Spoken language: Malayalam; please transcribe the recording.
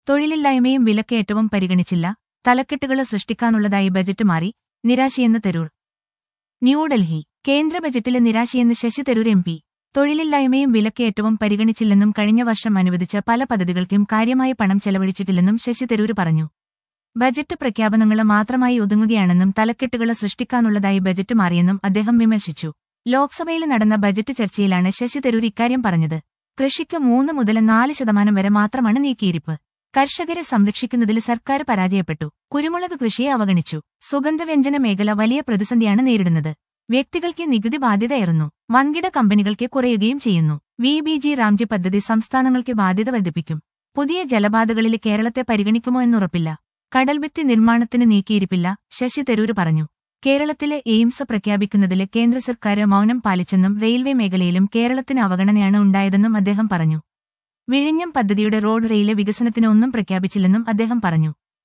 തൊഴിലില്ലായ്മയും വിലക്കയറ്റവും പരിഗണിച്ചില്ല തലക്കെട്ടുകൾ സൃഷ്ടിക്കാനുള്ളതായി ബജറ്റ് മാറി നിരാശയെന്ന് തരൂർ ന്യൂഡൽഹി കേന്ദ്ര ബജറ്റിലെ നിരാശയെന്ന് ശശി തരൂർ എം പി തൊഴിലില്ലായ്മയും വിലക്കയറ്റവും പരിഗണിച്ചില്ലെന്നും കഴിഞ്ഞ വർഷം അനുവദിച്ച പല പദ്ധതികൾക്കും കാര്യമായ പണം ചെലവഴിച്ചിട്ടില്ലെന്നും ശശി തരൂർ പറഞ്ഞു ബജറ്റ് പ്രഖ്യാപനങ്ങൾ മാത്രമായി ഒതുങ്ങുകയാണെന്നും തലക്കെട്ടുകൾ സൃഷ്ടിക്കാനുള്ളതായി ബജറ്റ് മാറിയെന്നും അദ്ദേഹം വിമർശിച്ചു ലോക്സഭയിൽ നടന്ന ബജറ്റ് ചർച്ചയിലാണ് ശശി തരൂർ ഇക്കാര്യം പറഞ്ഞത് കൃഷിക്ക് മൂന്ന് മുതൽ നാല് ശതമാനം വരെ മാത്രമാണ് നീക്കിയിരിപ്പ് കർഷകരെ സംരക്ഷിക്കുന്നതിൽ സർക്കാർ പരാജയപ്പെട്ടു കുരുമുളക് കൃഷിയെ അവഗണിച്ചു സുഗന്ധവ്യഞ്ജന മേഖല വലിയ പ്രതിസന്ധിയാണ് നേരിടുന്നത് വ്യക്തികൾക്ക് നികുതി ബാധ്യതയേറുന്നു വൻകിട കമ്പനികൾക്ക് കുറയുകയും ചെയ്യുന്നു വി ബി ജി റാംജി പദ്ധതി സംസ്ഥാനങ്ങൾക്ക് ബാധ്യത വർദ്ധിപ്പിക്കും പുതിയ ജലപാതകളിൽ കേരളത്തെ പരിഗണിക്കുമോ എന്നുറപ്പില്ല കടൽഭിത്തി നിർമ്മാണത്തിന് നീക്കിയിരിപ്പില്ല ശശി തരൂർ പറഞ്ഞു കേരളത്തിലെ എയിംസ് പ്രഖ്യാപിക്കുന്നതിൽ കേന്ദ്ര സർക്കാർ മൗനം പാലിച്ചെന്നും റെയിൽവേ മേഖലയിലും കേരളത്തിന് അവഗണനയാണ് ഉണ്ടായതെന്നും അദ്ദേഹം പറഞ്ഞു വിഴിഞ്ഞം പദ്ധതിയുടെ റോഡ് റെയിലെ വികസനത്തിന് ഒന്നും പ്രഖ്യാപിച്ചില്ലെന്നും അദ്ദേഹം പറഞ്ഞു